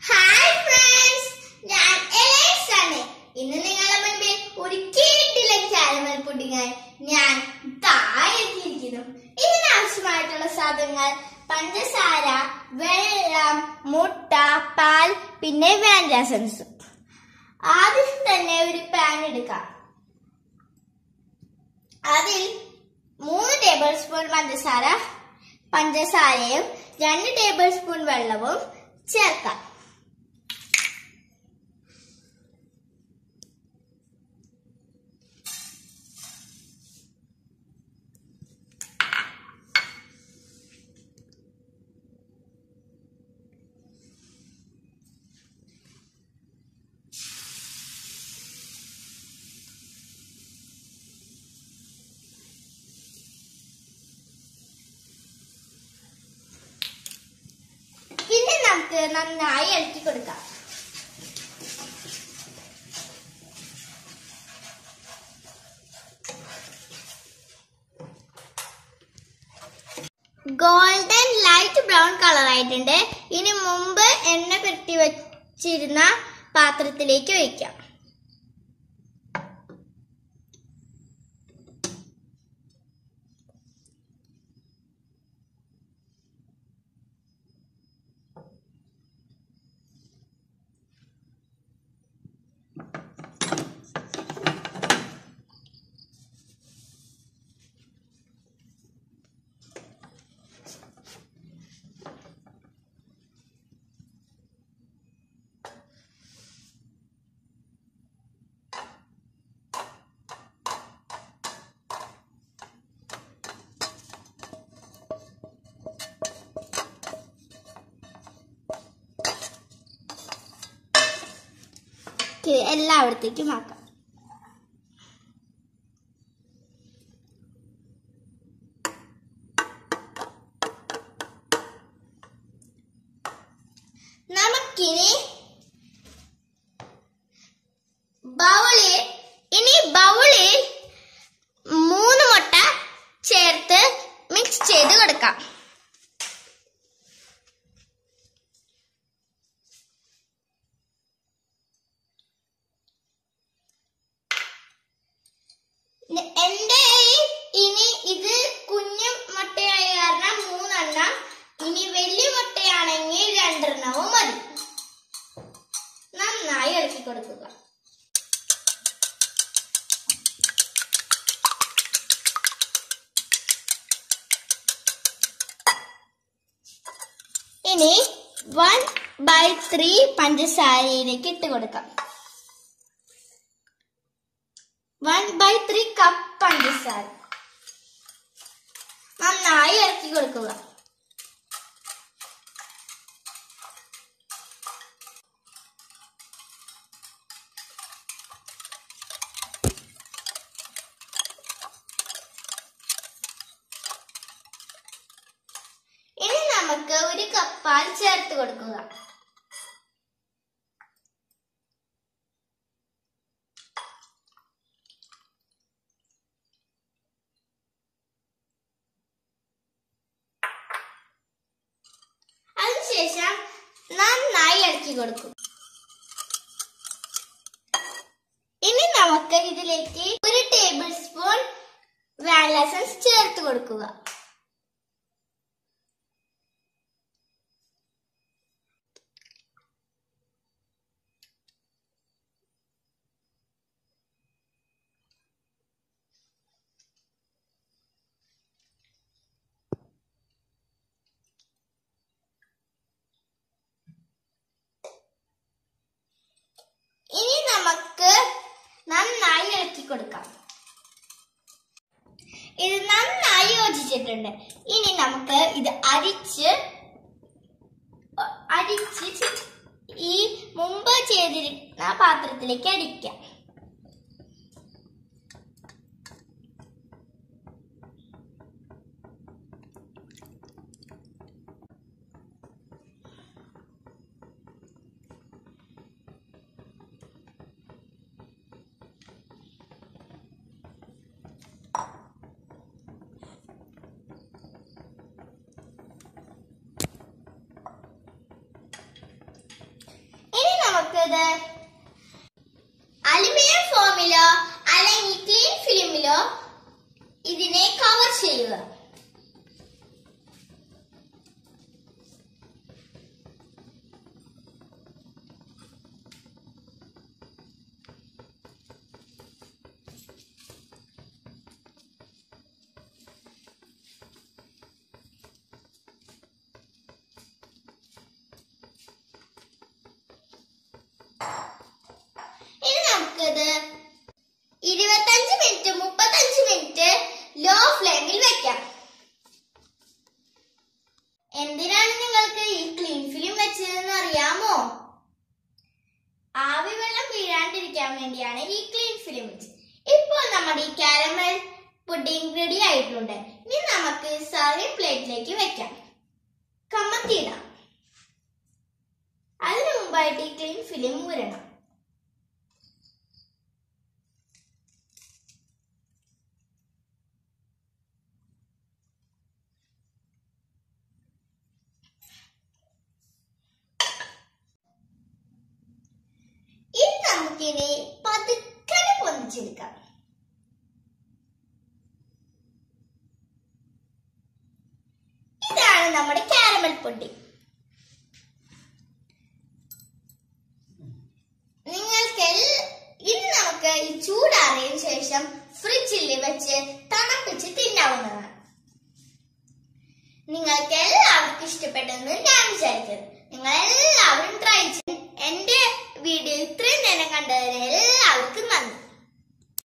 hi friends ഞാൻ എലൈസ് ആണ് ഇന്ന് നിങ്ങളുടെ മുൻപിൽ ഒരു കേട്ടില്ല കാരമൽ പുഡിങ്ങായി ഞാൻ താഴെത്തിയിരിക്കുന്നു ഇതിനാവശ്യമായിട്ടുള്ള സാധനങ്ങൾ പഞ്ചസാര വെള്ളം മുട്ട പാൽ പിന്നെ വാനില എസൻസ് ആദ്യം തന്നെ ഒരു പാൻ എടുക്കാം അതിൽ മൂന്ന് ടേബിൾ സ്പൂൺ പഞ്ചസാര പഞ്ചസാരയും രണ്ട് ടേബിൾ സ്പൂൺ വെള്ളവും ചേർക്കാം പിന്നെ നമുക്ക് നന്നായി ഇളക്കി കൊടുക്കാം ഗോൾഡൻ ലൈറ്റ് ബ്രൗൺ കളർ ആയിട്ടുണ്ട് ഇനി മുമ്പ് എണ്ണ പുരട്ടി വെച്ചിരുന്ന പാത്രത്തിലേക്ക് ഒഴിക്കാം ഇത് എല്ലായിടത്തേക്കും ആക്കാം നമുക്കിനി ബൗളിൽ ഇനി ബൗളിൽ മൂന്ന് മുട്ട ചേർത്ത് മിക്സ് ചെയ്ത് കൊടുക്കാം ന- എന്റെ കയ്യിൽ ഇനി ഇത് കുഞ്ഞു മുട്ടയായ കാരണം മൂന്നെണ്ണം ഇനി വലിയ മുട്ടയാണെങ്കിൽ രണ്ടെണ്ണവും മതി നന്നായി ഇളക്കി കൊടുക്കുക ഇനി വൺ ബൈ ത്രീ പഞ്ചസാരയിലേക്ക് ഇട്ട് കൊടുക്കാം വൺ ബൈ ത്രീ കപ്പ് പഞ്ചസാര നന്നായി ഇറക്കി കൊടുക്കുക ഇനി നമുക്ക് ഒരു കപ്പ് പാൽ ചേർത്ത് കൊടുക്കുക അതിനുശേഷം നന്നായി ഇളക്കി കൊടുക്കും ഇനി നമുക്ക് ഇതിലേക്ക് ഒരു ടേബിൾ സ്പൂൺ വാനില എസൻസ് ചേർത്ത് കൊടുക്കുക ഇനി നമുക്ക് നന്നായി ഇളക്കി കൊടുക്കാം ഇത് നന്നായി യോജിച്ചിട്ടുണ്ട് ഇനി നമുക്ക് ഇത് അരിച്ച് അ- അരിച്ച് ചി- ഈ മുമ്പ് ചെയ്തിരുന്ന പാത്രത്തിലേക്ക് അടിക്കാം ഇത് അലുമിനിയം ഫോമിലോ അല്ലെങ്കിൽ ക്ലീൻ ഫിലിമിലോ ഇതിനെ കവർ ചെയ്യുക ഇനി നമുക്കിത് ഇരുപത്തഞ്ച് മിനിറ്റ് മുപ്പത്തഞ്ച് മിനിറ്റ് ലോ ഫ്ലെയിമിൽ വെക്കാം എന്തിനാണ് നിങ്ങൾക്ക് ഈ ക്ലീൻ ഫിലിം വെച്ചതെന്ന് അറിയാമോ ആവി വെള്ളം വീഴാണ്ടിരിക്കാൻ വേണ്ടിയാണ് ഈ ക്ലീൻ ഫിലിം വെച്ചത് ഇപ്പോൾ നമ്മുടെ ഈ കാരമൽ പുഡിംഗ് റെഡി ആയിട്ടുണ്ട് ഇനി നമുക്ക് സർവിംഗ് പ്ലേറ്റിലേക്ക് വെക്കാം കമ്മത്തിയിടാം അതിനു മുമ്പായിട്ട് ഈ ക്ലീൻ ഫിലിം ഊരണം ഇനി നമുക്കിനി പതുക്കനെ പൊന്നിച്ചെടുക്കാം ഇതാണ് നമ്മുടെ കാരമൽ പുഡിംഗ്